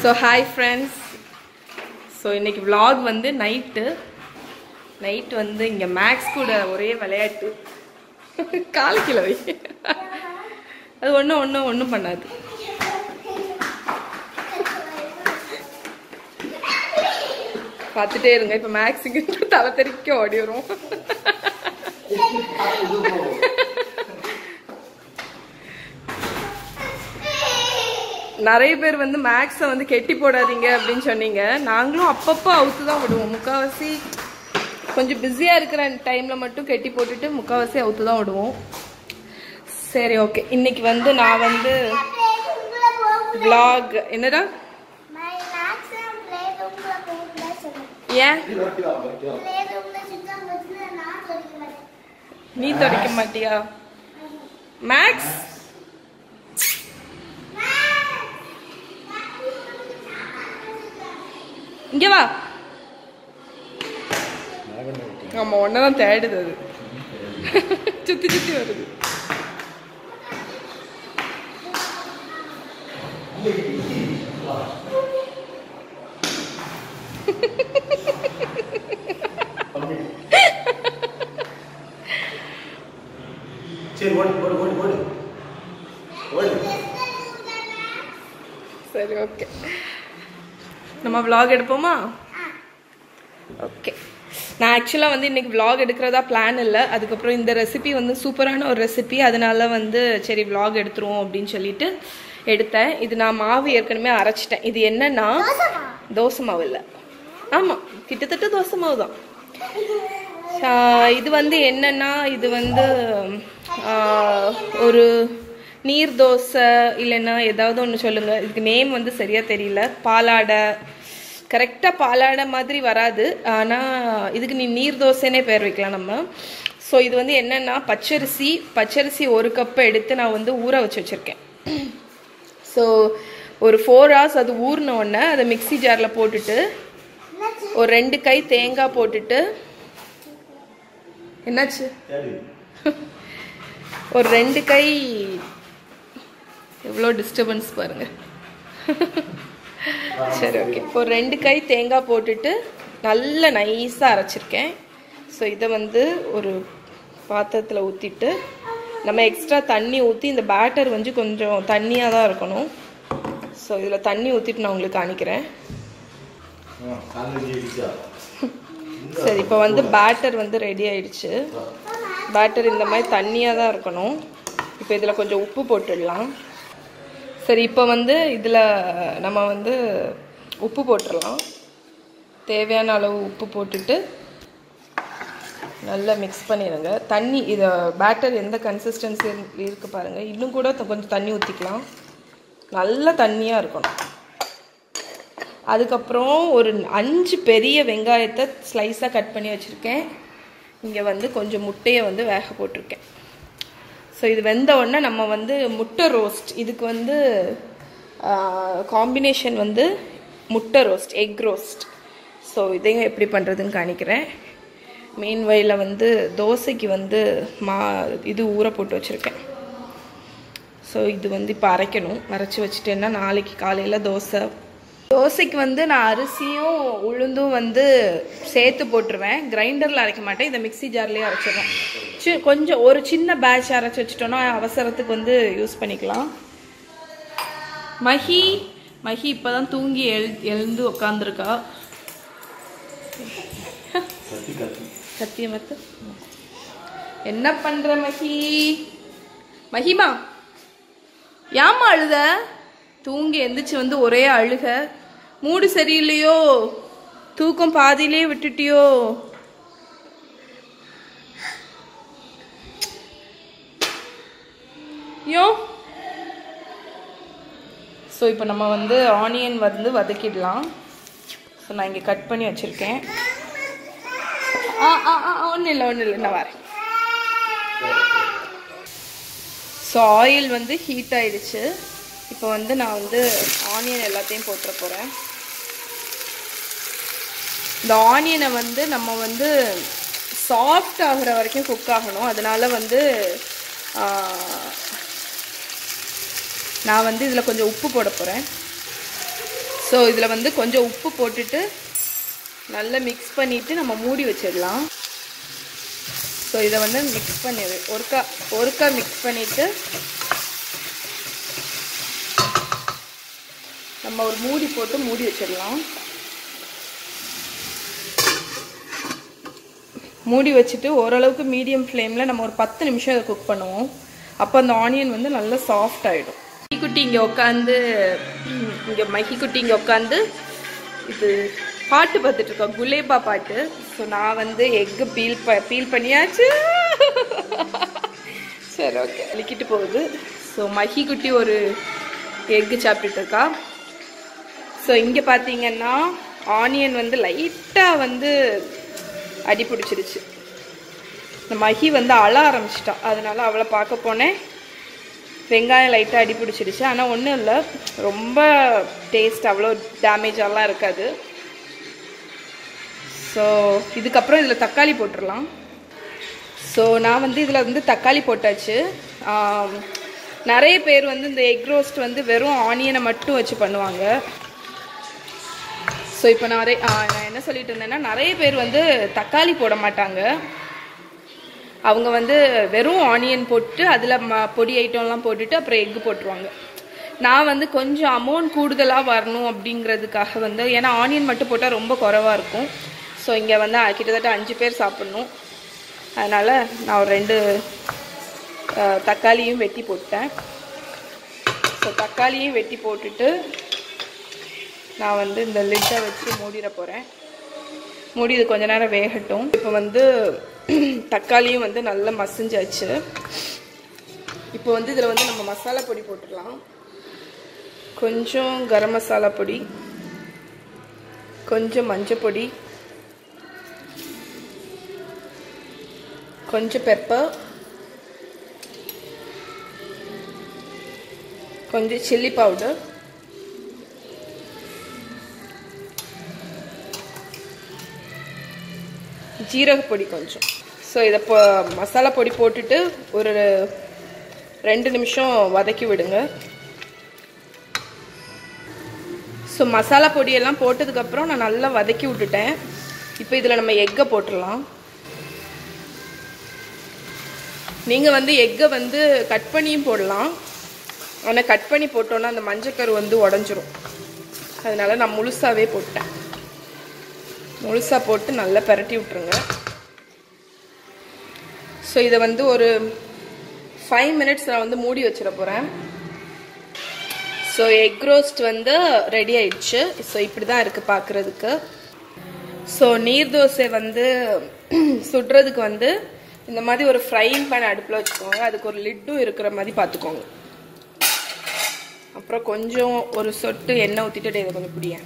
So hi friends so இன்னைக்கு vlog வந்து night night வந்து இங்கே மேக்ஸ் கூட ஒரே விளையாட்டு கால் கிலோ வை. அது ஒன்றும் ஒன்றும் ஒன்றும் பண்ணாது பார்த்துட்டே இருங்க இப்போ மேக்ஸுக்கு தலை தெறிக்க ஓடி வரும் நிறைய பேர் வந்து மேக்ஸை வந்து கெட்டி போடாதீங்க அப்படின்னு சொன்னீங்க நாங்களும் அப்பப்போ அவுத்து தான் விடுவோம் முக்கால்வாசி கொஞ்சம் பிஸியாக இருக்கிற டைமில் மட்டும் கெட்டி போட்டுட்டு முக்கால்வாசி அவுத்து தான் விடுவோம் சரி ஓகே இன்னைக்கு வந்து நான் வந்து vlog என்னடா ஏன் நீ துடைக்க மாட்டியா மேக்ஸ் இங்க வா ஆமா ஒன்னதான் தேடுது அது சுத்தி சுத்தி வருது சரி ஓடு ஓடு ஓடு ஓடு ஓடு சரி ஓகே நம்ம vlog எடுப்போமா ஓகே நான் ஆக்சுவலாக வந்து இன்னைக்கு vlog எடுக்கிறதா பிளான் இல்லை அதுக்கப்புறம் இந்த ரெசிபி வந்து சூப்பரான ஒரு ரெசிபி அதனால வந்து சரி vlog எடுத்துருவோம் அப்படின்னு சொல்லிட்டு எடுத்தேன் இது நான் மாவு ஏற்கனவே அரைச்சிட்டேன் இது என்னன்னா தோசை மாவு இல்லை ஆமாம் கிட்டத்தட்ட தோசை மாவு தான் ஆஹ் இது வந்து என்னன்னா இது வந்து ஆஹ், ஒரு நீர் தோசை இல்லைன்னா ஏதாவது ஒன்று சொல்லுங்க இதுக்கு நேம் வந்து சரியா தெரியல பாலாடை கரெக்டாக பாலாடை மாதிரி வராது ஆனால் இதுக்கு நீ நீர் தோசைனே பேர் வைக்கலாம் நம்ம ஸோ இது வந்து என்னன்னா பச்சரிசி பச்சரிசி ஒரு கப் எடுத்து நான் வந்து ஊற வச்சு வச்சுருக்கேன் ஸோ ஒரு ஃபோர் ஹவர்ஸ் அது ஊறின உடனே அதை மிக்ஸி ஜாரில் போட்டுட்டு ஒரு ரெண்டு கை தேங்காய் போட்டுட்டு என்னாச்சு தேடு ஒரு ரெண்டு கை எவ்வளோ டிஸ்டர்பன்ஸ் பாருங்க சரி ஓகே ஒரு ரெண்டு கை தேங்காய் போட்டுட்டு நல்ல நைஸாக அரைச்சிருக்கேன் ஸோ இதை வந்து ஒரு பாத்திரத்தில் ஊற்றிட்டு நம்ம எக்ஸ்ட்ரா தண்ணி ஊற்றி இந்த பேட்டர் வந்து கொஞ்சம் தண்ணியாக தான் இருக்கணும் ஸோ இதில் தண்ணி ஊற்றிட்டு நான் உங்களுக்கு காணிக்கிறேன் ஆ காலேஜ் இடிச்சா சரி இப்போ வந்து பேட்டர் வந்து ரெடி ஆயிடுச்சு பேட்டர் இந்த மாதிரி தண்ணியாக தான் இருக்கணும் இப்போ இதில் கொஞ்சம் உப்பு போட்டுடலாம் சரி இப்போ வந்து இதில் நம்ம வந்து உப்பு போட்டுடலாம் தேவையான அளவு உப்பு போட்டுட்டு நல்லா மிக்ஸ் பண்ணிடுங்க தண்ணி இதை பேட்டர் எந்த கன்சிஸ்டன்சி இருக்கு பாருங்கள் இன்னும் கூட த- கொஞ்சம் தண்ணி ஊற்றிக்கலாம் நல்ல தண்ணியாக இருக்கணும் அதுக்கப்புறம் ஒரு அஞ்சு பெரிய வெங்காயத்தை ஸ்லைஸாக கட் பண்ணி வச்சுருக்கேன் இங்கே வந்து கொஞ்சம் முட்டையை வந்து வேக போட்டிருக்கேன் ஸோ இது வெந்த உடனே நம்ம வந்து முட்டை ரோஸ்ட் இதுக்கு வந்து காம்பினேஷன் வந்து முட்டை ரோஸ்ட் எக் ரோஸ்ட் ஸோ இதையும் எப்படி பண்ணுறதுன்னு காணிக்கிறேன் மெயின் வயலில் வந்து தோசைக்கு வந்து மா இது ஊற போட்டு வச்சுருக்கேன் ஸோ இது வந்து இப்போ அரைக்கணும் அரைச்சி வச்சுட்டேன்னா நாளைக்கு காலையில் தோசை தோசைக்கு வந்து நான் அரிசியும் உளுந்தும் வந்து சேர்த்து போட்டுருவேன் கிரைண்டரில் அரைக்க மாட்டேன் இதை மிக்ஸி ஜார்லேயே அரைச்சிடுறேன் சி கொஞ்சம் ஒரு சின்ன பேட்ச் அரைச்சி வச்சுட்டோன்னா அவசரத்துக்கு வந்து யூஸ் பண்ணிக்கலாம் மஹி மஹி இப்போதான் தூங்கி எழு எழுந்து உக்காந்துருக்கா கத்தி கத்தி சத்திய மத்து என்ன பண்ற மஹி மஹிமா ஏம்மா அழுத தூங்கி எந்திரிச்சு வந்து ஒரே அழுக மூடு சரியில்லையோ தூக்கம் பாதியிலே விட்டுட்டியோ யோ ஸோ இப்போ நம்ம வந்து ஆனியன் வந்து வதக்கிடலாம் ஸோ நான் இங்கே கட் பண்ணி வச்சுருக்கேன் ஆ ஆ ஆ ஒன்றும் இல்லை ஒன்றும் இல்லை நான் வரேன் ஸோ ஆயில் வந்து ஹீட் ஆயிடுச்சு இப்போ வந்து நான் வந்து ஆனியன் எல்லாத்தையும் போட்டுற போகிறேன் இந்த ஆனியனை வந்து நம்ம வந்து சாஃப்ட் ஆகுற வரைக்கும் குக் ஆகணும் அதனால வந்து ஆ, நான் வந்து இதில் கொஞ்சம் உப்பு போட போகிறேன் ஸோ இதில் வந்து கொஞ்சம் உப்பு போட்டுட்டு நல்லா மிக்ஸ் பண்ணிவிட்டு நம்ம மூடி வச்சிடலாம் ஸோ இதை வந்து மிக்ஸ் பண்ணி ஒருக்கா ஒருக்கா மிக்ஸ் பண்ணிவிட்டு நம்ம ஒரு மூடி போட்டு மூடி வச்சிடலாம் மூடி வச்சுட்டு ஓரளவுக்கு மீடியம் ஃப்ளேமில் நம்ம ஒரு பத்து நிமிஷம் இதை குக் பண்ணுவோம் அப்போ அந்த ஆனியன் வந்து நல்லா சாஃப்ட் ஆகிடும் குட்டி இங்கே உட்காந்து இங்கே மஹி குட்டி இங்கே உட்காந்து இது பாட்டு பார்த்துட்டு இருக்கோம் குலேபா பாட்டு ஸோ நான் வந்து எக்கு பீல் ப பீல் பண்ணியாச்சு சரி ஓகே liquid போகுது ஸோ மஹி குட்டி ஒரு எக்கு சாப்பிட்டுட்டு இருக்கா ஸோ இங்கே பார்த்தீங்கன்னா ஆனியன் வந்து லைட்டாக வந்து அடி பிடிச்சிருச்சு இந்த மஹி வந்து அழ ஆரம்பிச்சிட்டா அதனால அவளை பார்க்க போனேன் வெங்காயம் லைட்டாக அடி பிடிச்சிருச்சு ஆனால் ஒன்றும் இல்லை ரொம்ப டேஸ்ட் அவ்வளோ டேமேஜெல்லாம் இருக்காது ஸோ இதுக்கப்புறம் இதில் தக்காளி போட்டுடலாம் ஸோ நான் வந்து இதில் வந்து தக்காளி போட்டாச்சு ஆம், நிறைய பேர் வந்து இந்த எக் ரோஸ்ட் வந்து வெறும் ஆனியனை மட்டும் வச்சு பண்ணுவாங்க ஸோ இப்போ நான் நிறைய- ஆ, நான் என்ன சொல்லிட்டு இருந்தேன்னா நிறைய பேர் வந்து தக்காளி போட மாட்டாங்க அவங்க வந்து வெறும் ஆனியன் போட்டு அதில் ம பொடி ஐட்டம்லாம் போட்டுட்டு அப்புறம் எக்கு போட்டுருவாங்க நான் வந்து கொஞ்சம் அமௌண்ட் கூடுதலாக வரணும் அப்படிங்கிறதுக்காக வந்து ஏன்னா ஆனியன் மட்டும் போட்டால் ரொம்ப குறைவாக இருக்கும் ஸோ இங்கே வந்து அ- கிட்டத்தட்ட அஞ்சு பேர் சாப்பிட்ணும் அதனால் நான் ஒரு ரெண்டு ஆ, தக்காளியும் வெட்டி போட்டேன் ஸோ தக்காளியும் வெட்டி போட்டுட்டு நான் வந்து இந்த லிட்டை வச்சு மூடிட போகிறேன் மூடி இது கொஞ்ச நேரம் வேகட்டும் இப்போ வந்து தக்காளியும் வந்து நல்லா மசிஞ்சாச்சு இப்போ வந்து இதில் வந்து நம்ம மசாலா பொடி போட்டுடலாம் கொஞ்சம் கரம் மசாலா பொடி கொஞ்சம் மஞ்சள் பொடி கொஞ்சம் பெப்பர் கொஞ்சம் சில்லி பவுடர் ஜீரக பொடி கொஞ்சம் ஸோ இதை இப்போ மசாலா பொடி போட்டுட்டு ஒரு ரெண்டு நிமிஷம் வதக்கி விடுங்க ஸோ மசாலா பொடியெல்லாம் போட்டதுக்கப்புறம் நான் நல்லா வதக்கி விட்டுட்டேன் இப்போ இதில் நம்ம எக்கை போட்டுடலாம் நீங்கள் வந்து எக்கை வந்து கட் பண்ணியும் போடலாம் ஆனால் கட் பண்ணி போட்டோன்னா அந்த மஞ்சக்கரு வந்து உடஞ்சிரும் அதனால நான் முழுசாவே போட்டேன் முழுசாக போட்டு நல்லா பரட்டி விட்ருங்க ஸோ இதை வந்து ஒரு ஃபைவ் மினிட்ஸ் நான் வந்து மூடி வச்சிட போகிறேன் ஸோ எக் ரோஸ்ட் வந்து ரெடி ஆயிடுச்சு ஸோ இப்படி தான் இருக்குது பார்க்குறதுக்கு ஸோ நீர் தோசை வந்து சுடுறதுக்கு வந்து இந்த மாதிரி ஒரு ஃப்ரைங் பேன் அடுப்பில் வச்சுக்கோங்க அதுக்கு ஒரு லிட்டும் இருக்கிற மாதிரி பார்த்துக்கோங்க அப்புறம் கொஞ்சம் ஒரு சொட்டு எண்ணெய் ஊற்றிட்டு இதை கொஞ்சம் பிடியேன்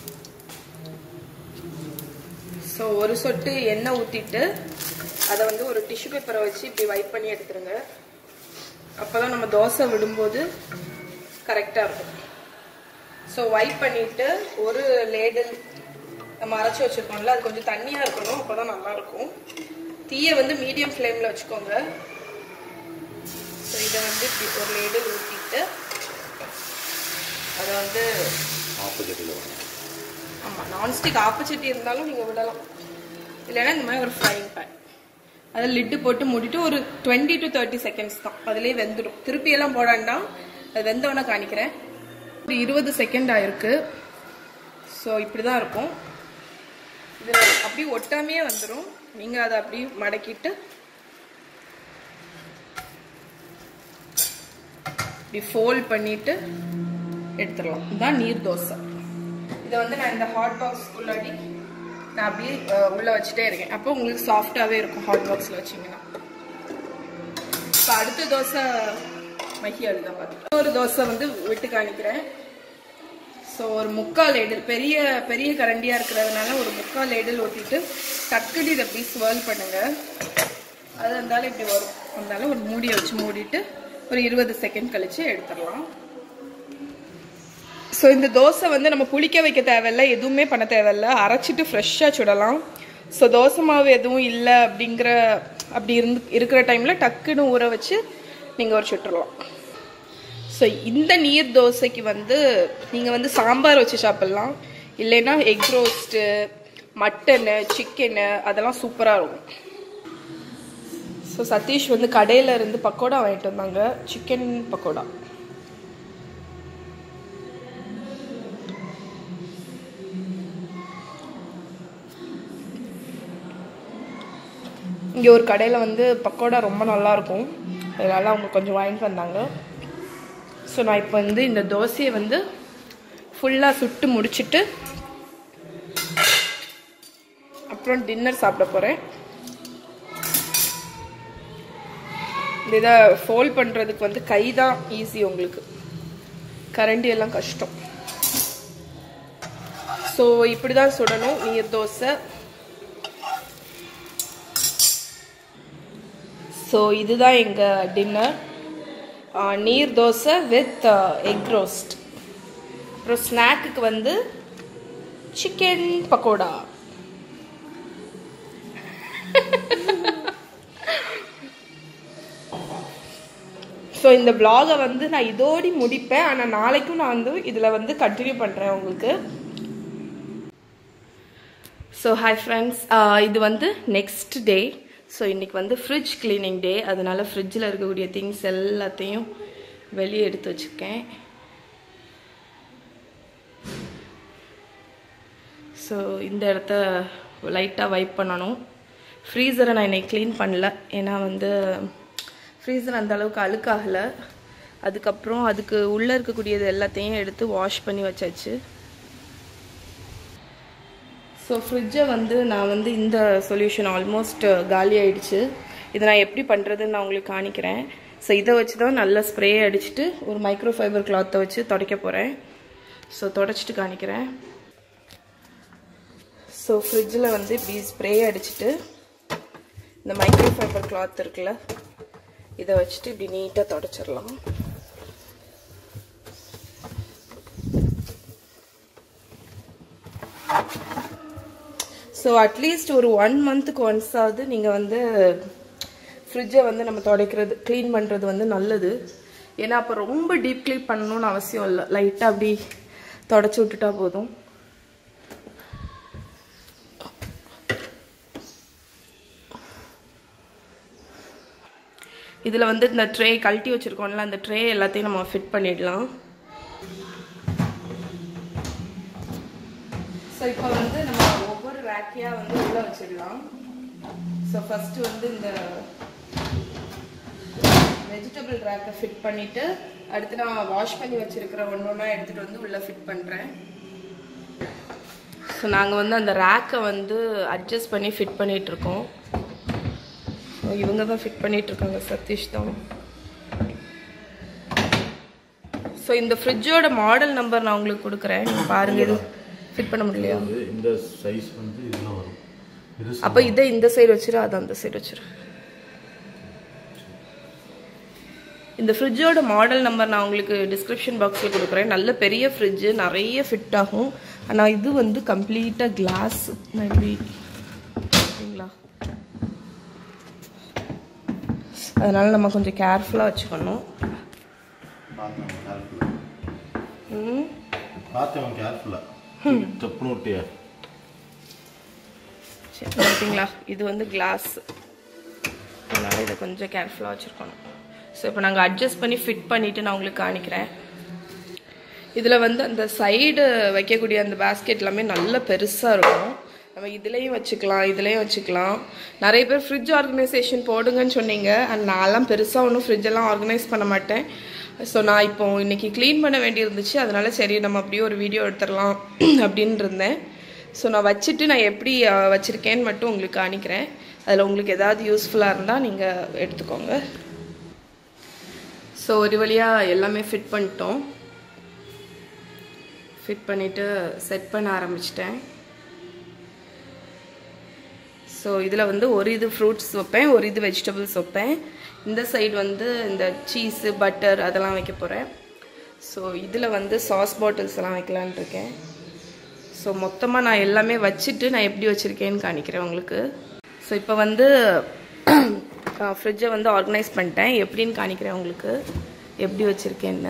ஸோ ஒரு சொட்டு எண்ணெய் ஊற்றிட்டு அதை வந்து ஒரு டிஷ்யூ பேப்பரை வச்சு இப்படி வைப் பண்ணி எடுத்துருங்க அப்போ தான் நம்ம தோசை விடும்போது கரெக்டாக இருக்கும் ஸோ வைப் பண்ணிட்டு ஒரு லேடில் நம்ம அரைச்சி வச்சுருக்கோம்ல அது கொஞ்சம் தண்ணியாக இருக்கணும் அப்போ தான் நல்லாயிருக்கும் தீயை வந்து மீடியம் ஃப்ளேமில் வச்சுக்கோங்க ஸோ இதை வந்து இப்படி ஒரு லேடில் ஊற்றிட்டு அதை வந்து ஆப்போசிட்டில் வரும் ஆமாம் நான்ஸ்டிக் ஆப்போசிட்டி இருந்தாலும் நீங்கள் விடலாம் இல்லைன்னா இந்த மாதிரி ஒரு ஃப்ரைங் பேன் அதில் லிட்டு போட்டு மூடிட்டு ஒரு டுவெண்ட்டி டு தேர்ட்டி செகண்ட்ஸ் தான் அதிலே வெந்துடும் திருப்பி எல்லாம் போடாண்டா அது வெந்தவொடனே காணிக்கிறேன் ஒரு இருபது செகண்ட் ஆயிருக்கு ஸோ இப்படி தான் இருக்கும் இது அப்படியே ஒட்டாமையே வந்துடும் நீங்கள் அதை அப்படியே மடக்கிட்டு இப்படி ஃபோல்ட் பண்ணிட்டு எடுத்துடலாம் இதுதான் நீர் தோசை இதை வந்து நான் இந்த ஹாட் பாக்ஸ்க்குள்ளாடி நான் அப்படியே அஹ், உள்ள வச்சுட்டே இருக்கேன் அப்போ உங்களுக்கு சாஃப்டாகவே இருக்கும் ஹாட் பாக்ஸில் வச்சிங்கன்னா இப்போ அடுத்த தோசை மஹி அதுதான் பார்த்து ஒரு தோசை வந்து விட்டு காணிக்கிறேன் ஸோ ஒரு முக்கால் லேடில் பெரிய பெரிய கரண்டியாக இருக்கிறதுனால ஒரு முக்கால் லேடில் ஊற்றிட்டு டக்குனு இதை அப்படி ஸ்வேர்ல் பண்ணுங்க அது இருந்தாலும் இப்படி வரும் அதனால ஒரு மூடியை வச்சு மூடிட்டு ஒரு இருபது செகண்ட் கழிச்சு எடுத்துடலாம் ஸோ இந்த தோசை வந்து நம்ம புளிக்க வைக்க தேவையில்ல எதுவுமே பண்ண தேவையில்ல அரைச்சிட்டு ஃப்ரெஷ்ஷாக சுடலாம் ஸோ தோசை மாவு எதுவும் இல்லை அப்படிங்கிற அப்படி இருந்து இருக்கிற டைமில் டக்குன்னு ஊற வச்சு நீங்கள் ஒரு சுட்டுடலாம் ஸோ இந்த நீர் தோசைக்கு வந்து நீங்கள் வந்து சாம்பார் வச்சு சாப்பிட்லாம் இல்லைன்னா எக் ரோஸ்ட்டு மட்டனு சிக்கனு அதெல்லாம் சூப்பராக இருக்கும் ஸோ சதீஷ் வந்து கடையில் இருந்து பக்கோடா வாங்கிட்டு வந்தாங்க சிக்கன் பக்கோடா இங்கே ஒரு கடையில் வந்து பக்கோடா ரொம்ப நல்லா இருக்கும் அதனால அவங்க கொஞ்சம் வாங்கிட்டு வந்தாங்க ஸோ நான் இப்போ வந்து இந்த தோசையை வந்து ஃபுல்லாக சுட்டு முடிச்சிட்டு அப்புறம் டின்னர் சாப்பிட போகிறேன் இந்த இதை ஃபோல்ட் பண்ணுறதுக்கு வந்து கை தான் ஈஸி உங்களுக்கு கரண்டி எல்லாம் கஷ்டம் ஸோ இப்படி தான் சுடணும் நீர் தோசை ஸோ இதுதான் எங்கள் டின்னர் நீர் தோசை வித் எக் ரோஸ்ட் அப்புறம் ஸ்நாக்குக்கு வந்து சிக்கன் பக்கோடா ஸோ இந்த பிளாகை வந்து நான் இதோடி முடிப்பேன் ஆனால் நாளைக்கும் நான் வந்து இதில் வந்து கண்டினியூ பண்ணுறேன் உங்களுக்கு ஸோ ஹாய் ஃப்ரெண்ட்ஸ் இது வந்து நெக்ஸ்ட் டே ஸோ இன்றைக்கி வந்து ஃப்ரிட்ஜ் க்ளீனிங் டே அதனால ஃப்ரிட்ஜில் இருக்கக்கூடிய திங்ஸ் எல்லாத்தையும் வெளியே எடுத்து வச்சுருக்கேன் ஸோ இந்த இடத்த லைட்டாக வைப் பண்ணணும் ஃப்ரீசரை நான் இன்னைக்கு க்ளீன் பண்ணல ஏன்னா வந்து ஃப்ரீசர் அந்த அளவுக்கு அழுக்காகலை அதுக்கப்புறம் அதுக்கு உள்ளே இருக்கக்கூடியது எல்லாத்தையும் எடுத்து வாஷ் பண்ணி வச்சாச்சு ஸோ ஃப்ரிட்ஜை வந்து நான் வந்து இந்த சொல்யூஷன் ஆல்மோஸ்ட் காலி ஆயிடுச்சு இதை நான் எப்படி பண்ணுறதுன்னு நான் உங்களுக்கு காணிக்கிறேன் ஸோ இதை வச்சு தான் நல்லா ஸ்ப்ரே அடிச்சுட்டு ஒரு மைக்ரோ ஃபைபர் கிளாத்தை வச்சு துடைக்க போகிறேன் ஸோ தொடச்சிட்டு காணிக்கிறேன் ஸோ ஃப்ரிட்ஜில் வந்து இப்படி ஸ்ப்ரே அடிச்சுட்டு இந்த மைக்ரோ ஃபைபர் கிளாத் இருக்குல்ல இதை வச்சுட்டு இப்படி நீட்டாக தொடச்சிடலாம் ஸோ அட்லீஸ்ட் ஒரு ஒன் மந்த்துக்கு ஒன்ஸ் ஆகுது நீங்கள் வந்து ஃப்ரிட்ஜை வந்து நம்ம துடைக்கிறது க்ளீன் பண்ணுறது வந்து நல்லது ஏன்னா அப்போ ரொம்ப டீப் க்ளீன் பண்ணணும்னு அவசியம் இல்லை லைட்டாக அப்படி தொடச்சி விட்டுட்டா போதும் இதில் வந்து இந்த ட்ரே கழட்டி வச்சுருக்கோம்ல அந்த ட்ரே எல்லாத்தையும் நம்ம ஃபிட் பண்ணிடலாம் ஸோ இப்போ வந்து நம்ம ஒவ்வொரு ரேக்கையாக வந்து உள்ளே வச்சிடலாம் ஸோ ஃபஸ்ட்டு வந்து இந்த வெஜிடபிள் ரேக்கை ஃபிட் பண்ணிவிட்டு அடுத்து நான் வாஷ் பண்ணி வச்சுருக்கிற ஒன்று ஒன்றா எடுத்துகிட்டு வந்து உள்ளே ஃபிட் பண்ணுறேன் ஸோ நாங்கள் வந்து அந்த ரேக்கை வந்து அட்ஜஸ்ட் பண்ணி ஃபிட் பண்ணிகிட்ருக்கோம் ஸோ இவங்க தான் ஃபிட் பண்ணிகிட்ருக்காங்க சதீஷ் தான் ஸோ இந்த ஃப்ரிட்ஜோட மாடல் நம்பர் நான் உங்களுக்கு கொடுக்குறேன் நீங்கள் பாருங்கள் இது ஃபிட் பண்ண முடியலையா அது இந்த சைஸ் வந்து இதில் வரும் இது அப்போ இதை இந்த சைடு வச்சிரு அதை அந்த சைடு வச்சிரு இந்த ஃப்ரிட்ஜோட மாடல் நம்பர் நான் உங்களுக்கு டிஸ்கிரிப்ஷன் பாக்ஸில் கொடுக்குறேன் நல்ல பெரிய ஃப்ரிட்ஜு நிறைய ஃபிட் ஆகும் ஆனால் இது வந்து கம்ப்ளீட்டாக கிளாஸ் நான் இப்படி சரிங்களா அதனால நம்ம கொஞ்சம் கேர்ஃபுல்லாக வச்சுக்கணும் பார்த்தேன் கேர்ஃபுல்லாக ம் பார்த்தேன் கேர்ஃபுல்லாக தப்புன்னு விட்டியா சரி பார்த்தீங்களா இது வந்து கிளாஸ் அதனால் இதை கொஞ்சம் கேர்ஃபுல்லாக வச்சுருக்கணும் ஸோ இப்போ நாங்கள் அட்ஜஸ்ட் பண்ணி ஃபிட் பண்ணிவிட்டு நான் உங்களுக்கு காணிக்கிறேன் இதில் வந்து அந்த சைடு வைக்கக்கூடிய அந்த பேஸ்கெட் எல்லாமே நல்ல பெருசாக இருக்கும் நம்ம இதுலேயும் வச்சுக்கலாம் இதுலேயும் வச்சுக்கலாம் நிறைய பேர் ஃப்ரிட்ஜ் ஆர்கனைசேஷன் போடுங்கன்னு சொன்னீங்க அண்ட் நான்லாம் பெருசாக ஒன்றும் ஃப்ரிட்ஜெல்லாம் ஆர்கனைஸ் பண்ண மாட்டேன் ஸோ நான் இப்போ இன்னைக்கு க்ளீன் பண்ண வேண்டியிருந்துச்சு அதனால சரி நம்ம அப்படியே ஒரு வீடியோ எடுத்துடலாம் அப்படின்னு இருந்தேன் ஸோ நான் வச்சுட்டு நான் எப்படி அஹ், வச்சிருக்கேன்னு மட்டும் உங்களுக்கு காணிக்கிறேன் அதில் உங்களுக்கு ஏதாவது யூஸ்ஃபுல்லாக இருந்தால் நீங்கள் எடுத்துக்கோங்க ஸோ ஒரு வழியாக எல்லாமே ஃபிட் பண்ணிட்டோம் ஃபிட் பண்ணிவிட்டு செட் பண்ண ஆரம்பிச்சிட்டேன் ஸோ இதில் வந்து ஒரு இது ஃப்ரூட்ஸ் வைப்பேன் ஒரு இது வெஜிடபிள்ஸ் வைப்பேன் இந்த சைடு வந்து இந்த சீஸு பட்டர் அதெல்லாம் வைக்க போகிறேன் ஸோ இதில் வந்து சாஸ் பாட்டில்ஸ் எல்லாம் வைக்கலான்னு இருக்கேன் ஸோ மொத்தமாக நான் எல்லாமே வச்சுட்டு நான் எப்படி வச்சுருக்கேன்னு காணிக்கிறேன் உங்களுக்கு ஸோ இப்போ வந்து ஃப்ரிட்ஜை வந்து ஆர்கனைஸ் பண்ணிட்டேன் எப்படின்னு காணிக்கிறேன் உங்களுக்கு எப்படி வச்சுருக்கேன்னு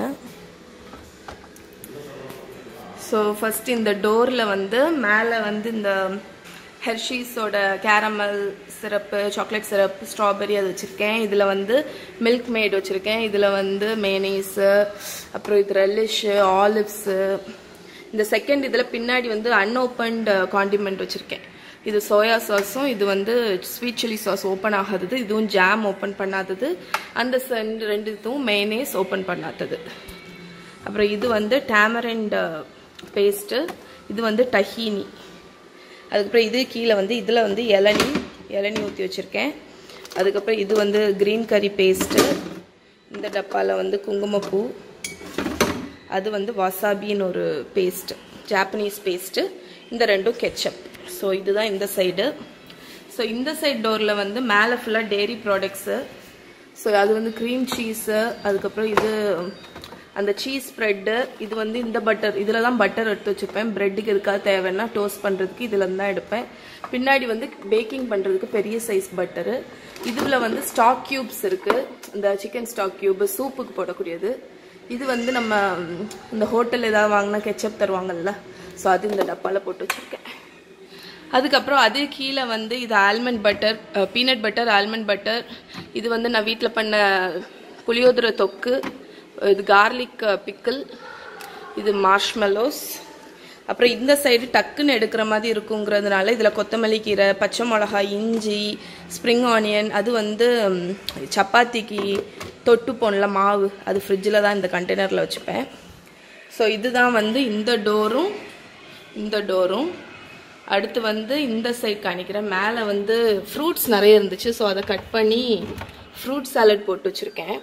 ஸோ ஃபஸ்ட் இந்த டோரில் வந்து மேலே வந்து இந்த ஹெர்ஷீஸோட caramel syrup chocolate syrup strawberry அது வச்சுருக்கேன் இதில் வந்து மில்க் மேட் வச்சுருக்கேன் இதில் வந்து மேனீஸு அப்புறம் இது ரெல்லிஷு ஆலிவ்ஸு இந்த செகண்ட் இதில் பின்னாடி வந்து அன்ஓப்பன்டு காண்டிமெண்ட் வச்சுருக்கேன் இது சோயா சாஸும் இது வந்து ஸ்வீட் சில்லி சாஸ் ஓப்பன் ஆகாதது இதுவும் ஜாம் ஓப்பன் பண்ணாதது அந்த ரெண்டு ரெண்டு இதுவும் மேனேஸ் ஓப்பன் பண்ணாதது அப்புறம் இது வந்து டேமரண்ட் பேஸ்ட்டு இது வந்து டஹீனி அதுக்கப்புறம் இது கீழே வந்து இதில் வந்து இளநி இளநி ஊற்றி வச்சுருக்கேன் அதுக்கப்புறம் இது வந்து க்ரீன் கறி பேஸ்ட்டு இந்த டப்பாவில் வந்து குங்குமப்பூ அது வந்து வாசாபின்னு ஒரு பேஸ்ட் ஜாப்பனீஸ் பேஸ்ட்டு இந்த ரெண்டும் கெச்சப் ஸோ இதுதான் இந்த சைடு ஸோ இந்த சைடு டோரில் வந்து மேலே ஃபுல்லாக டெய்ரி ப்ராடக்ட்ஸு ஸோ அது வந்து க்ரீம் சீஸு அதுக்கப்புறம் இது அந்த சீஸ் ஸ்ப்ரெட்டு இது வந்து இந்த பட்டர் இதில் தான் பட்டர் எடுத்து வச்சுப்பேன் ப்ரெட்டுக்கு எதுக்காக தேவைன்னா டோஸ்ட் பண்ணுறதுக்கு இதில் தான் எடுப்பேன் பின்னாடி வந்து பேக்கிங் பண்ணுறதுக்கு பெரிய சைஸ் பட்டரு இதில் வந்து ஸ்டாக் க்யூப்ஸ் இருக்குது இந்த சிக்கன் ஸ்டாக் க்யூப் சூப்புக்கு போடக்கூடியது இது வந்து நம்ம ம், இந்த ஹோட்டல் ஏதாவது வாங்கினா கெச்சப் தருவாங்கல்ல ஸோ அது இந்த டப்பாவில் போட்டு வச்சுருக்கேன் அதுக்கப்புறம் அது கீழே வந்து இது almond butter peanut butter almond butter இது வந்து நான் வீட்டில் பண்ண புளியோதரை தொக்கு இது கார்லிக் பிக்கிள் இது மார்ஷ்மெலோஸ் அப்புறம் இந்த சைடு டக்குன்னு எடுக்கிற மாதிரி இருக்குங்கிறதுனால இதில் கொத்தமல்லி கீரை பச்சை மிளகாய் இஞ்சி ஸ்ப்ரிங் ஆனியன் அது வந்து ம், சப்பாத்திக்கு தொட்டு போனல மாவு அது ஃப்ரிட்ஜில் தான் இந்த கண்டெய்னரில் வச்சுப்பேன் ஸோ இதுதான் வந்து இந்த டோரும் இந்த டோரும் அடுத்து வந்து இந்த சைட் காணிக்கிறேன் மேலே வந்து ஃப்ரூட்ஸ் நிறைய இருந்துச்சு ஸோ அதை கட் பண்ணி ஃப்ரூட் சாலட் போட்டு வச்சுருக்கேன்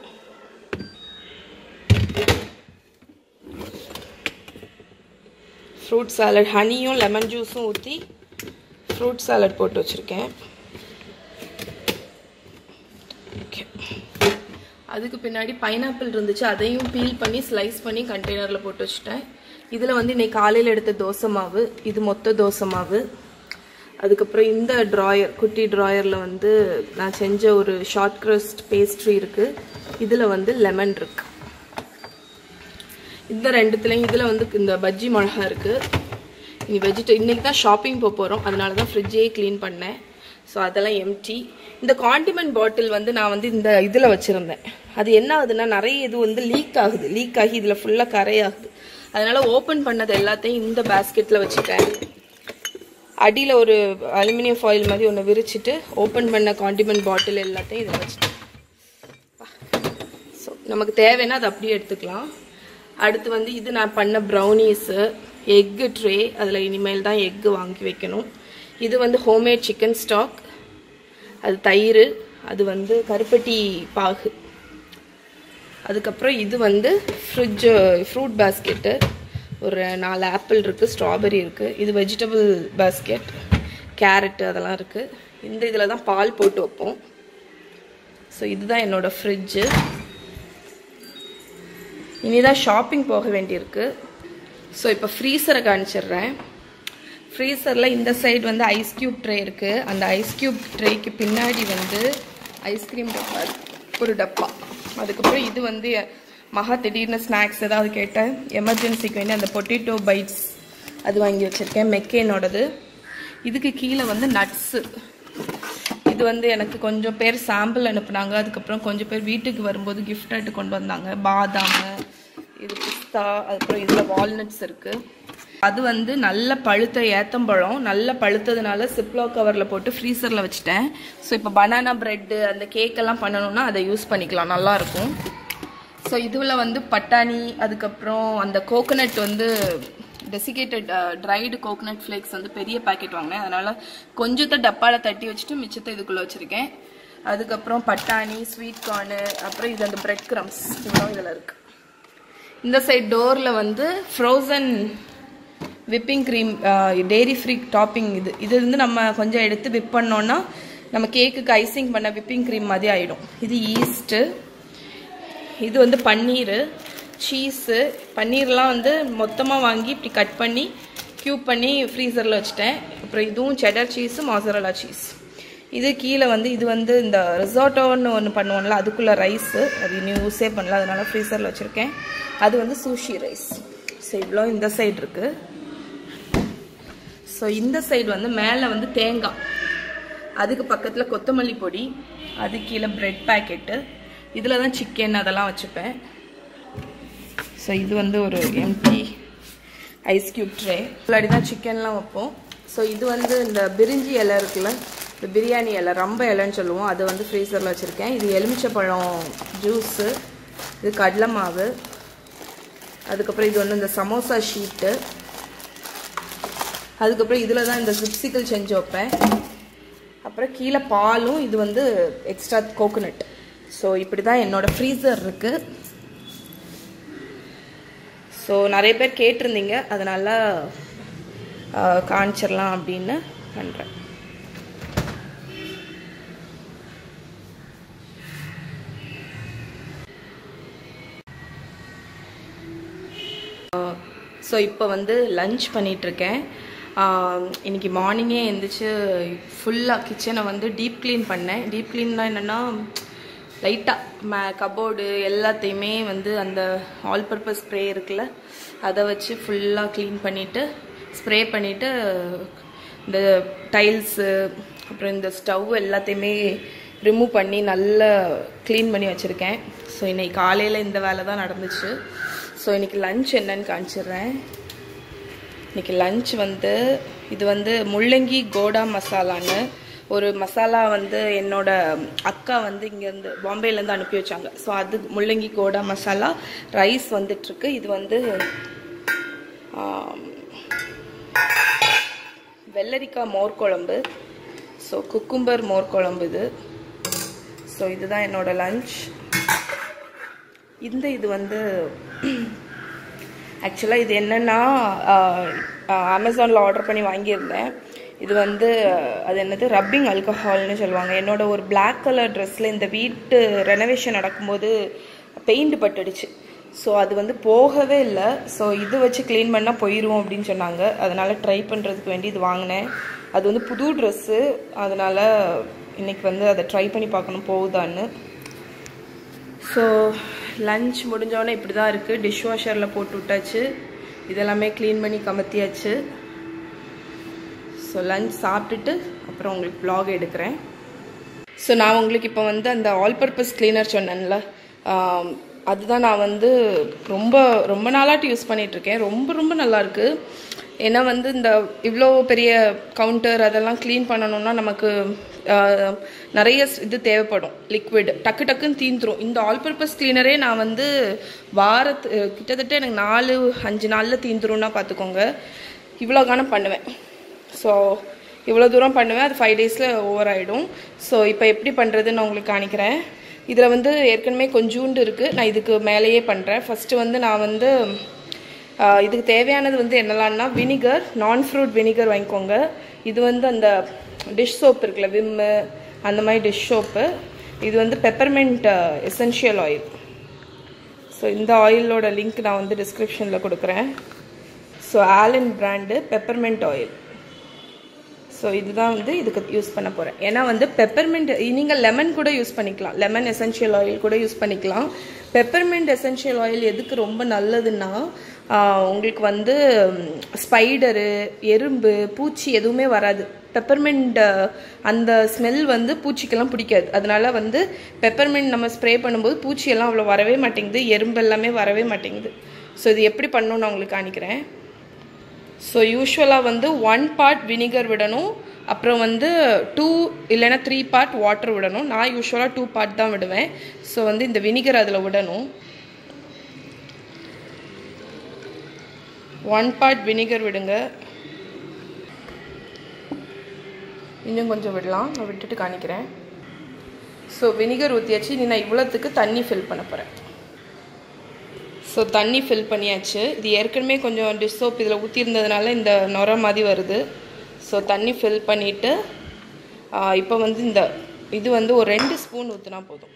ஃப்ரூட் சாலட் ஹனியும் லெமன் ஜூஸும் ஊற்றி ஃப்ரூட் சாலட் போட்டு வச்சுருக்கேன் ஓகே அதுக்கு பின்னாடி பைனாப்பிள் இருந்துச்சு அதையும் பீல் பண்ணி ஸ்லைஸ் பண்ணி கண்டெய்னரில் போட்டு வச்சுட்டேன் இதில் வந்து இன்னைக்கு காலையில் எடுத்த தோசை மாவு இது மொத்த தோசை மாவு அதுக்கப்புறம் இந்த ட்ராயர் குட்டி ட்ராயரில் வந்து நான் செஞ்ச ஒரு ஷார்ட் crust பேஸ்ட்ரி இருக்குது இதில் வந்து லெமன் இருக்கு இந்த ரெண்டுத்துலேயும் இதில் வந்து இந்த பஜ்ஜி மிளகா இருக்குது இனி வெஜிட இன்னைக்கு தான் ஷாப்பிங் போக போகிறோம் அதனால தான் ஃப்ரிட்ஜே க்ளீன் பண்ணேன் ஸோ அதெல்லாம் எம்டி இந்த காண்டிமெண்ட் பாட்டில் வந்து நான் வந்து இந்த இதில் வச்சுருந்தேன் அது என்ன ஆகுதுன்னா நிறைய இது வந்து லீக் ஆகுது லீக் ஆகி இதில் ஃபுல்லாக கரையாகுது அதனால ஓப்பன் பண்ணது எல்லாத்தையும் இந்த பேஸ்கெட்டில் வச்சுட்டேன் அடியில் ஒரு அலுமினியம் ஃபாயில் மாதிரி ஒன்று விரிச்சிட்டு ஓப்பன் பண்ண காண்டிமெண்ட் பாட்டில் எல்லாத்தையும் இதில் வச்சுட்டேன் ஸோ நமக்கு தேவைன்னா அதை அப்படியே எடுத்துக்கலாம் அடுத்து வந்து இது நான் பண்ண ப்ரௌனீஸு எக்கு ட்ரே அதில் இனிமேல் தான் எக்கு வாங்கி வைக்கணும் இது வந்து ஹோம்மேட் சிக்கன் ஸ்டாக் அது தயிர் அது வந்து கருப்பட்டி பாகு அதுக்கப்புறம் இது வந்து ஃப்ரிட்ஜ் ஃப்ரூட் பாஸ்கெட்டு ஒரு நாலு ஆப்பிள் இருக்குது ஸ்ட்ராபெரி இருக்குது இது வெஜிடபிள் பாஸ்கெட் கேரட்டு அதெல்லாம் இருக்குது இந்த இதில் தான் பால் போட்டு வைப்போம் ஸோ இதுதான் என்னோட ஃப்ரிட்ஜு இனிதான் ஷாப்பிங் போக வேண்டியிருக்கு ஸோ இப்போ ஃப்ரீசரை காமிச்சிடுறேன் ஃப்ரீசரில் இந்த சைடு வந்து ஐஸ் கியூப் ட்ரே இருக்குது அந்த ஐஸ் கியூப் ட்ரேக்கு பின்னாடி வந்து ஐஸ்கிரீம் டப்பா இருக்கு. ஒரு டப்பா அதுக்கப்புறம் இது வந்து மகா திடீர்னு ஸ்நாக்ஸ் ஏதாவது கேட்டேன் எமர்ஜென்சிக்கு வேண்டி அந்த பொட்டேட்டோ பைட்ஸ் அது வாங்கி வச்சுருக்கேன் மெக்கேனோடது இதுக்கு கீழே வந்து நட்ஸு இது வந்து எனக்கு கொஞ்சம் பேர் சாம்பிள் அனுப்புனாங்க அதுக்கப்புறம் கொஞ்சம் பேர் வீட்டுக்கு வரும்போது gift ஆட்டு கொண்டு வந்தாங்க பாதாம் இது பிஸ்தா அதுக்கப்புறம் இதில் வால்நட்ஸ் இருக்குது அது வந்து நல்ல பழுத்த ஏத்தம்பழம் நல்ல பழுத்ததுனால சிப்லோ கவரில் போட்டு ஃப்ரீசரில் வச்சுட்டேன் ஸோ இப்போ பனானா பிரெட்டு அந்த கேக்கெல்லாம் பண்ணணும்னா அதை யூஸ் பண்ணிக்கலாம் நல்லாயிருக்கும் ஸோ இதுவில் வந்து பட்டாணி அதுக்கப்புறம் அந்த கோகனட் வந்து டெசிகேட்டட் ட்ரைடு கோகனட் ஃப்ளேக்ஸ் வந்து பெரிய பாக்கெட் வாங்கினேன் அதனால் கொஞ்சத்தை டப்பாவில் தட்டி வச்சுட்டு மிச்சத்தை இதுக்குள்ளே வச்சுருக்கேன் அதுக்கப்புறம் பட்டாணி ஸ்வீட் கார்னு அப்புறம் இது அந்த பிரெட் க்ரம்ஸ் இதெல்லாம் இதில் இருக்குது இந்த சைட் டோரில் வந்து frozen whipping cream dairy free topping இது இது வந்து நம்ம கொஞ்சம் எடுத்து விப் பண்ணோன்னா நம்ம கேக்குக்கு ஐசிங் பண்ண விப்பிங் க்ரீம் மாதிரி ஆகிடும் இது ஈஸ்ட்டு இது வந்து பன்னீர் சீஸு பன்னீர்லாம் வந்து மொத்தமாக வாங்கி இப்படி கட் பண்ணி க்யூப் பண்ணி ஃப்ரீசரில் வச்சுட்டேன் அப்புறம் இதுவும் செடர் சீஸு மாசரலா சீஸ் இது கீழே வந்து இது வந்து இந்த ரிசார்ட்டோன்னு ஒன்று பண்ணுவோம்ல அதுக்குள்ளே ரைஸு அது இன்னும் யூஸே பண்ணல அதனால ஃப்ரீசரில் வச்சுருக்கேன் அது வந்து சூஷி ரைஸ் ஸோ இவ்வளோ இந்த சைடு இருக்குது ஸோ இந்த சைடு வந்து மேலே வந்து தேங்காய் அதுக்கு பக்கத்தில் கொத்தமல்லி பொடி அது கீழே பிரெட் பேக்கெட்டு இதில் தான் சிக்கன் அதெல்லாம் வச்சுப்பேன் ஸோ இது வந்து ஒரு எம்டி ஐஸ் கியூப் ட்ரே முன்னாடி தான் சிக்கன்லாம் வைப்போம் ஸோ இது வந்து இந்த பிரிஞ்சி இலை இருக்குல்ல இந்த பிரியாணி இலை ரொம்ப இலைன்னு சொல்லுவோம் அது வந்து ஃப்ரீசரில் வச்சுருக்கேன் இது எலுமிச்சப்பழம் ஜூஸு இது கடலை மாவு அதுக்கப்புறம் இது வந்து இந்த சமோசா ஷீட்டு அதுக்கப்புறம் இதில் தான் இந்த சிப்சிக்கல் செஞ்சு வைப்பேன் அப்புறம் கீழே பாலும் இது வந்து எக்ஸ்ட்ரா கோகோனட் ஸோ இப்படி தான் என்னோட ஃப்ரீசர் இருக்குது ஸோ நிறைய பேர் கேட்டிருந்தீங்க அதனால் காமிச்சிடலாம் அப்படின்னு பண்ணுறேன் ஸோ இப்போ வந்து லஞ்ச் பண்ணிகிட்ருக்கேன் இன்னைக்கு மார்னிங்கே எழுந்திரிச்சு ஃபுல்லாக கிச்சனை வந்து டீப் க்ளீன் பண்ணேன் டீப் க்ளீன்னா என்னென்னா லைட்டாக மே கபோர்டு எல்லாத்தையுமே வந்து அந்த ஆல் பர்பஸ் ஸ்ப்ரே இருக்குல்ல அதை வச்சு ஃபுல்லாக க்ளீன் பண்ணிவிட்டு ஸ்ப்ரே பண்ணிவிட்டு இந்த டைல்ஸு அப்புறம் இந்த ஸ்டவ் எல்லாத்தையுமே ரிமூவ் பண்ணி நல்லா க்ளீன் பண்ணி வச்சுருக்கேன் ஸோ இன்னைக்கு காலையில் இந்த வேலை தான் நடந்துச்சு ஸோ இன்னைக்கு லஞ்ச் என்னன்னு காமிச்சிடுறேன் இன்னைக்கு லஞ்ச் வந்து இது வந்து முள்ளங்கி கோடா மசாலான்னு ஒரு மசாலா வந்து என்னோட அக்கா வந்து இங்கேருந்து பாம்பேலேருந்து அனுப்பி வச்சாங்க ஸோ அது முள்ளங்கி கோடா மசாலா ரைஸ் வந்துட்டுருக்கு இது வந்து ஆம், வெள்ளரிக்காய் மோர் குழம்பு ஸோ குக்கும்பர் மோர் குழம்பு இது ஸோ இதுதான் என்னோட லஞ்ச் இந்த இது வந்து ஆக்சுவலாக இது என்னென்னா அமேசானில் ஆர்டர் பண்ணி வாங்கியிருந்தேன் இது வந்து அது என்னது ரப்பிங் ஆல்கஹால்னு சொல்லுவாங்க என்னோட ஒரு Black கலர் ட்ரெஸ்ஸில் இந்த வீட்டு ரெனோவேஷன் நடக்கும்போது பெயிண்ட் பட்டுடுச்சு ஸோ அது வந்து போகவே இல்லை ஸோ இது வச்சு க்ளீன் பண்ணால் போயிடும் அப்படின்னு சொன்னாங்க அதனால் ட்ரை பண்ணுறதுக்கு வேண்டி இது வாங்கினேன் அது வந்து புது ட்ரெஸ்ஸு அதனால் இன்னைக்கு வந்து அதை ட்ரை பண்ணி பார்க்கணும் போகுதான்னு ஸோ லஞ்ச் முடிஞ்சோடனே இப்படி தான் இருக்குது டிஷ் வாஷரில் போட்டு விட்டாச்சு இதெல்லாமே க்ளீன் பண்ணி கமத்தியாச்சு ஸோ லஞ்ச் சாப்பிட்டுட்டு அப்புறம் உங்களுக்கு vlog எடுக்கிறேன் ஸோ நான் உங்களுக்கு இப்போ வந்து அந்த ஆல் பர்பஸ் கிளீனர் சொன்னேன்ல ஆம், அதுதான் நான் வந்து ரொம்ப ரொம்ப நாளாட்டு யூஸ் பண்ணிகிட்ருக்கேன் ரொம்ப ரொம்ப நல்லா இருக்கு ஏன்னா வந்து இந்த இவ்வளோ பெரிய கவுண்டர் அதெல்லாம் க்ளீன் பண்ணணும்னா நமக்கு ஆ, நிறைய ஸ்- இது தேவைப்படும் லிக்விட் டக்கு டக்குன்னு தீந்துரும் இந்த ஆல் பர்பஸ் கிளீனரே நான் வந்து வாரத்து கிட்டத்தட்ட எனக்கு நாலு அஞ்சு நாளில் தீந்துரும்னா பார்த்துக்கோங்க இவ்வளோ கானம் பண்ணுவேன் ஸோ இவ்வளோ தூரம் பண்ணுவேன் அது ஃபைவ் டேஸில் ஓவர் ஆகிடும் ஸோ இப்போ எப்படி பண்ணுறதுன்னு நான் உங்களுக்கு காணிக்கிறேன் இதில் வந்து ஏற்கனவே கொஞ்சூண்டு இருக்குது நான் இதுக்கு மேலேயே பண்ணுறேன் ஃபஸ்ட்டு வந்து நான் வந்து ஆஹ், இதுக்கு தேவையானது வந்து என்னலான்னா வினிகர் நான் ஃப்ரூட் வினிகர் வாங்கிக்கோங்க இது வந்து அந்த டிஷ் சோப் இருக்குல்ல விம்மு அந்த மாதிரி டிஷ் சோப்பு இது வந்து பெப்பர்மெண்ட் எசென்ஷியல் ஆயில் ஸோ இந்த ஆயிலோட லிங்க் நான் வந்து டிஸ்கிரிப்ஷனில் கொடுக்குறேன் so Alan brand peppermint oil so இதுதான் வந்து இதுக்கு யூஸ் பண்ண போகிறேன் ஏன்னா வந்து பெப்பர்மெண்ட் நீங்கள் லெமன் கூட யூஸ் பண்ணிக்கலாம் லெமன் எசென்ஷியல் ஆயில் கூட யூஸ் பண்ணிக்கலாம் பெப்பர்மெண்ட் எசென்ஷியல் ஆயில் எதுக்கு ரொம்ப நல்லதுன்னா ஆஹ், உங்களுக்கு வந்து ஸ்பைடரு எறும்பு பூச்சி எதுவுமே வராது பெப்பர்மெண்ட் அந்த ஸ்மெல் வந்து பூச்சிக்கெல்லாம் பிடிக்காது அதனால வந்து பெப்பர்மெண்ட் நம்ம ஸ்ப்ரே பண்ணும்போது பூச்சியெல்லாம் அவ்வளோ வரவே மாட்டேங்குது எறும்பு எல்லாமே வரவே மாட்டேங்குது ஸோ இது எப்படி பண்ணணும்னு நான் உங்களுக்கு காணிக்கிறேன் ஸோ யூஸ்வலாக வந்து ஒன் பார்ட் வினிகர் விடணும் அப்புறம் வந்து டூ இல்லைன்னா த்ரீ பார்ட் வாட்டர் விடணும் நான் யூஸ்வலாக டூ பார்ட் தான் விடுவேன் ஸோ வந்து இந்த வினிகர் அதில் விடணும் ஒன் பார்ட் வினிகர் விடுங்க இன்னும் கொஞ்சம் விடலாம் நான் விட்டுட்டு காணிக்கிறேன் ஸோ வினிகர் ஊற்றியாச்சு நீ நான் இவ்வளோத்துக்கு தண்ணி ஃபில் பண்ண போகிறேன் ஸோ தண்ணி ஃபில் பண்ணியாச்சு இது ஏற்கனவே கொஞ்சம் டிஷ் சோப் இதில் ஊற்றிருந்ததுனால இந்த நுர மாதிரி வருது ஸோ தண்ணி ஃபில் பண்ணிவிட்டு இப்போ வந்து இந்த இது வந்து ஒரு ரெண்டு ஸ்பூன் ஊற்றினா போதும்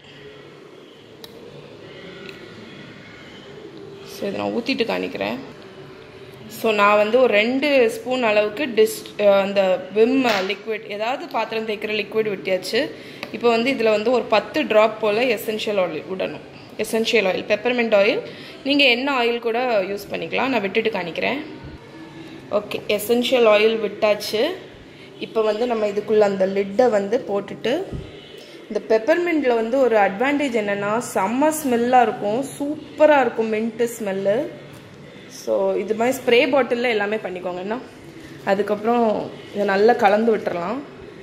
ஸோ இதை நான் ஊற்றிட்டு காணிக்கிறேன் ஸோ நான் வந்து ஒரு ரெண்டு ஸ்பூன் அளவுக்கு டிஸ் அந்த விம் லிக்விட் ஏதாவது பாத்திரம் தேய்க்கிற லிக்விட் விட்டியாச்சு இப்போ வந்து இதில் வந்து ஒரு பத்து ட்ராப் போல் எசென்ஷியல் ஆயில் விடணும் எசென்ஷியல் ஆயில் பெப்பர்மெண்ட் ஆயில் நீங்கள் என்ன ஆயில் கூட யூஸ் பண்ணிக்கலாம் நான் விட்டுட்டு காணிக்கிறேன் ஓகே எசென்ஷியல் ஆயில் விட்டாச்சு இப்போ வந்து நம்ம இதுக்குள்ளே அந்த லிட்டை வந்து போட்டுட்டு இந்த பெப்பர்மெண்ட்டில் வந்து ஒரு அட்வான்டேஜ் என்னென்னா செம்ம ஸ்மெல்லாக இருக்கும் சூப்பராக இருக்கும் மின்ட்டு ஸ்மெல்லு ஸோ இது மாதிரி ஸ்ப்ரே பாட்டிலில் எல்லாமே பண்ணிக்கோங்கண்ணா அதுக்கப்புறம் இதை நல்லா கலந்து விட்டுறலாம்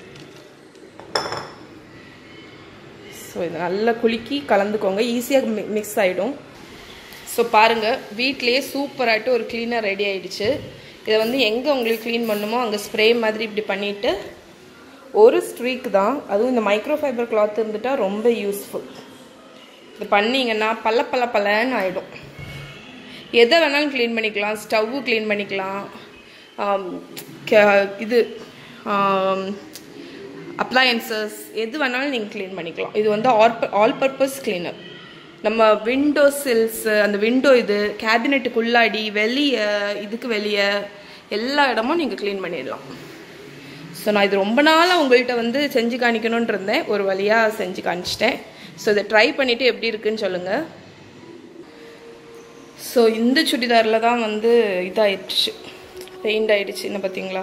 ஸோ இதை நல்லா குலுக்கி கலந்துக்கோங்க ஈஸியாக மி மிக்ஸ் ஆகிடும் ஸோ பாருங்கள் வீட்லேயே சூப்பராகிட்டு ஒரு க்ளீனர் ரெடி ஆயிடுச்சு இதை வந்து எங்கே உங்களுக்கு க்ளீன் பண்ணுமோ அங்கே ஸ்ப்ரே மாதிரி இப்படி பண்ணிவிட்டு ஒரு ஸ்ட்ரீக் தான் அதுவும் இந்த மைக்ரோ ஃபைபர் கிளாத் இருந்துட்டால் ரொம்ப யூஸ்ஃபுல் இது பண்ணிங்கன்னா பல்ல பல்ல பல்லன்னு ஆகிடும் எதை வேணாலும் க்ளீன் பண்ணிக்கலாம் ஸ்டவ்வு க்ளீன் பண்ணிக்கலாம் ஆம், க- இது அப்ளையன்சஸ் எது வேணாலும் நீங்கள் க்ளீன் பண்ணிக்கலாம் இது வந்து ஆல் ஆல் பர்பஸ் க்ளீனர் நம்ம விண்டோ சில்ஸ் அந்த விண்டோ இது கேபினெட்டுக்குள்ளாடி வெளியே இதுக்கு வெளியே எல்லா இடமும் நீங்கள் க்ளீன் பண்ணிடலாம் ஸோ நான் இது ரொம்ப நாளாக உங்கள்கிட்ட வந்து செஞ்சு காணிக்கணும்னு இருந்தேன் ஒரு வழியாக செஞ்சு காணிச்சிட்டேன் ஸோ இதை ட்ரை பண்ணிவிட்டு எப்படி இருக்குன்னு சொல்லுங்கள் ஸோ இந்த சுடிதாரில் தான் வந்து இதாயிடுச்சு பெயிண்ட் ஆயிடுச்சு என்ன பார்த்தீங்களா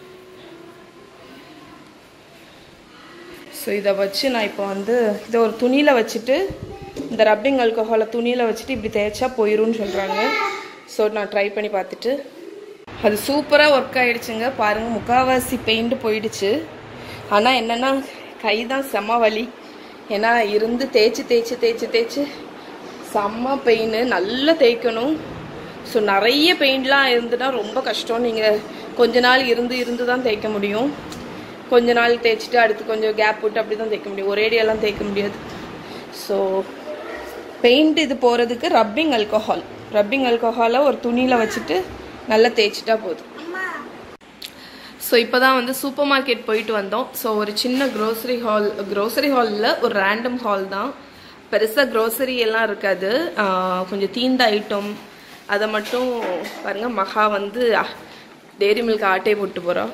ஸோ இதை வச்சு நான் இப்போ வந்து இதை ஒரு துணியில் வச்சுட்டு இந்த ரப்பிங் ஆல்கஹாலை துணியில் வச்சுட்டு இப்படி தேய்ச்சா போயிரும்னு சொல்கிறாங்க ஸோ நான் ட்ரை பண்ணி பார்த்துட்டு அது சூப்பராக ஒர்க் ஆயிடுச்சுங்க பாருங்கள் முக்காவாசி பெயிண்ட் போயிடுச்சு ஆனால் என்னென்னா கை தான் செம வலி ஏன்னா இருந்து தேய்ச்சி தேய்ச்சி தேய்ச்சி தேய்ச்சி செம்ம பெயின் நல்லா தேய்க்கணும் ஸோ நிறைய பெயின்லாம் இருந்துன்னா ரொம்ப கஷ்டம் நீங்கள் கொஞ்ச நாள் இருந்து இருந்து தான் தேய்க்க முடியும் கொஞ்ச நாள் தேய்ச்சிட்டு அடுத்து கொஞ்சம் கேப் விட்டு அப்படி தான் தேய்க்க முடியும் ஒரேடியெல்லாம் தேய்க்க முடியாது ஸோ பெயிண்ட் இது போகிறதுக்கு ரப்பிங் ஆல்கஹால் ரப்பிங் ஆல்கஹாலை ஒரு துணியில் வச்சுட்டு நல்லா தேய்ச்சிட்டா போதும் ஸோ இப்போ தான் வந்து சூப்பர் மார்க்கெட் போயிட்டு வந்தோம் ஸோ ஒரு சின்ன க்ரோசரி ஹால் க்ரோசரி ஹாலில் ஒரு ரேண்டம் ஹால் தான் பெருசாக க்ரோசரி எல்லாம் இருக்காது ஆஹ் கொஞ்சம் தீந்த ஐட்டம் அதை மட்டும் பாருங்கள் மகா வந்து டேரி மில்க் ஆட்டே போட்டு போகிறோம்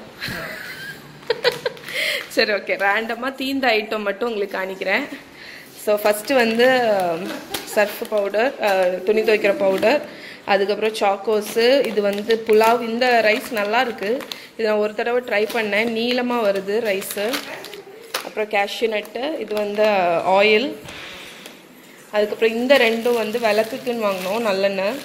சரி ஓகே ரேண்டமாக தீந்த ஐட்டம் மட்டும் உங்களுக்கு காணிக்கிறேன் ஸோ ஃபஸ்ட்டு வந்து சர்ஃப் பவுடர் துணி துவைக்கிற பவுடர் அதுக்கப்புறம் சாக்கோஸு இது வந்து புலாவ் இந்த ரைஸ் நல்லா இருக்கு இது நான் ஒரு தடவை ட்ரை பண்ணேன் நீளமாக வருது ரைஸு அப்புறம் கேஷ்யூ நட்டு இது வந்து ஆயில் அதுக்கப்புறம் இந்த ரெண்டும் வந்து விளக்குக்குன்னு வாங்கினோம் நல்லெண்ணெய்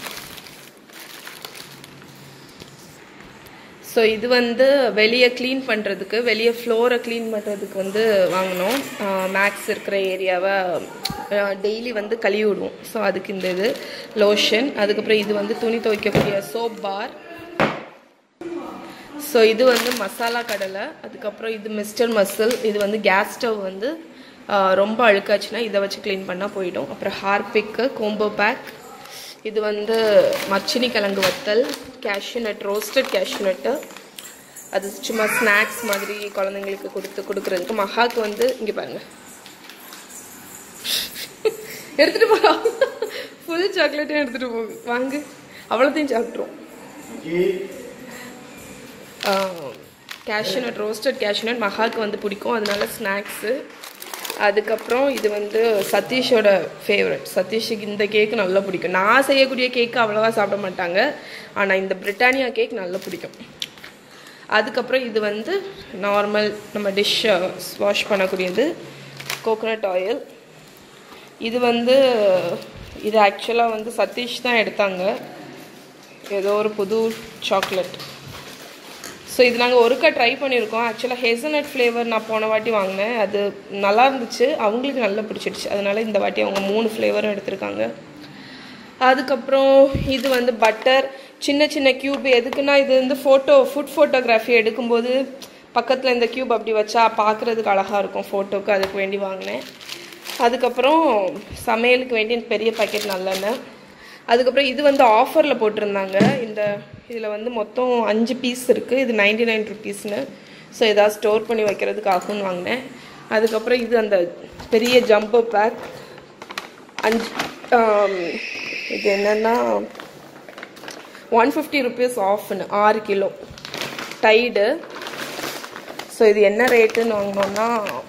ஸோ இது வந்து வெளியே க்ளீன் பண்ணுறதுக்கு வெளியே ஃப்ளோரை க்ளீன் பண்ணுறதுக்கு வந்து வாங்கினோம் மேக்ஸ் இருக்கிற ஏரியாவை டெய்லி வந்து கழுவி விடுவோம் ஸோ அதுக்கு இந்த இது லோஷன் அதுக்கப்புறம் இது வந்து துணி துவைக்கக்கூடிய சோப் பார் ஸோ இது வந்து மசாலா கடலை அதுக்கப்புறம் இது மிஸ்டர் மசில் இது வந்து கேஸ் ஸ்டவ் வந்து ஆ, ரொம்ப அழுக்காச்சுன்னா இதை வச்சு க்ளீன் பண்ணால் போயிடும் அப்புறம் ஹார்பிக்கு கோம்போ பேக் இது வந்து மச்சினி கிழங்கு வத்தல் கேஷ்யூ நட் ரோஸ்டட் கேஷ்யூ நட்டு அது சும்மா ஸ்நாக்ஸ் மாதிரி குழந்தைங்களுக்கு கொடுத்து கொடுக்குறதுக்கு மகாக்கு வந்து இங்கே பாருங்க எடுத்துட்டு போகிறோம் ஃபுல் சாக்லேட்டையும் எடுத்துட்டு போகுது வாங்கு அவ்வளோத்தையும் சாப்பிட்ருவோம் கேஷ்யூநட் ரோஸ்டட் கேஷ்யூநட் மகாக்கு வந்து பிடிக்கும் அதனால ஸ்நாக்ஸு அதுக்கப்புறம் இது வந்து சதீஷோட ஃபேவரட் சதீஷுக்கு இந்த கேக் நல்லா பிடிக்கும் நான் செய்யக்கூடிய கேக்கு அவ்வளோவா சாப்பிட மாட்டாங்க ஆனால் இந்த பிரிட்டானியா கேக் நல்லா பிடிக்கும் அதுக்கப்புறம் இது வந்து நார்மல் நம்ம டிஷ்ஷை வாஷ் பண்ணக்கூடியது கோகோனட் ஆயில் இது வந்து இது ஆக்சுவலாக வந்து சதீஷ் தான் எடுத்தாங்க ஏதோ ஒரு புது சாக்லேட் ஸோ இது நாங்கள் ஒருக்கா ட்ரை பண்ணியிருக்கோம் ஆக்சுவலாக ஹேசல்நட் ஃப்ளேவர் நான் போன வாட்டி வாங்கினேன் அது நல்லா இருந்துச்சு அவங்களுக்கு நல்லா பிடிச்சிடுச்சு அதனால இந்த வாட்டி அவங்க மூணு ஃப்ளேவரும் எடுத்திருக்காங்க அதுக்கப்புறம் இது வந்து பட்டர் சின்ன சின்ன கியூப் எதுக்குன்னா இது வந்து ஃபோட்டோ ஃபுட் ஃபோட்டோகிராஃபி எடுக்கும்போது பக்கத்தில் இந்த கியூப் அப்படி வச்சா பார்க்குறதுக்கு அழகாக இருக்கும் ஃபோட்டோக்கு அதுக்கு வேண்டி வாங்கினேன் அதுக்கப்புறம் சமையலுக்கு வேண்டிய பெரிய பாக்கெட் நல்லெண்ணெய் அதுக்கப்புறம் இது வந்து ஆஃபரில் போட்டிருந்தாங்க இந்த இதில் வந்து மொத்தம் அஞ்சு பீஸ் இருக்குது இது நைன்டி நைன் ருபீஸ்னு ஸோ ஏதாவது ஸ்டோர் பண்ணி வைக்கிறதுக்கு ஆகும்னு வாங்கினேன் அதுக்கப்புறம் இது அந்த பெரிய ஜம்போ பேக் அஞ்சு ஆம், இது என்னென்னா ஒன் ஃபிஃப்டி ருபீஸ் ஆஃப்னு ஆறு கிலோ டைடு ஸோ இது என்ன ரேட்டுன்னு வாங்கினோன்னா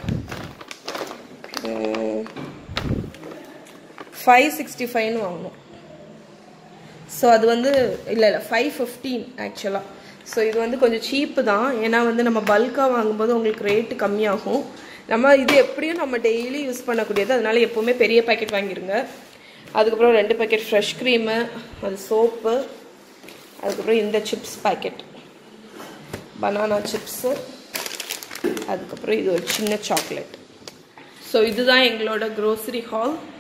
ஃபைவ் சிக்ஸ்டி ஃபைவ்னு வாங்கினோம் ஸோ அது வந்து இல்லை இல்லை ஃபைவ் ஃபிஃப்டீன் ஆக்சுவலாக ஸோ இது வந்து கொஞ்சம் சீப்பு தான் ஏன்னா வந்து நம்ம பல்காக வாங்கும்போது உங்களுக்கு ரேட்டு கம்மியாகும் நம்ம இது எப்படியும் நம்ம டெய்லி யூஸ் பண்ணக்கூடியது அதனால எப்போவுமே பெரிய பாக்கெட் வாங்கிருங்க அதுக்கப்புறம் ரெண்டு பாக்கெட் ஃப்ரெஷ் க்ரீமு அது சோப்பு அதுக்கப்புறம் இந்த சிப்ஸ் பாக்கெட் பனானா சிப்ஸு அதுக்கப்புறம் இது ஒரு சின்ன சாக்லேட் ஸோ இதுதான் எங்களோட க்ரோசரி ஹால்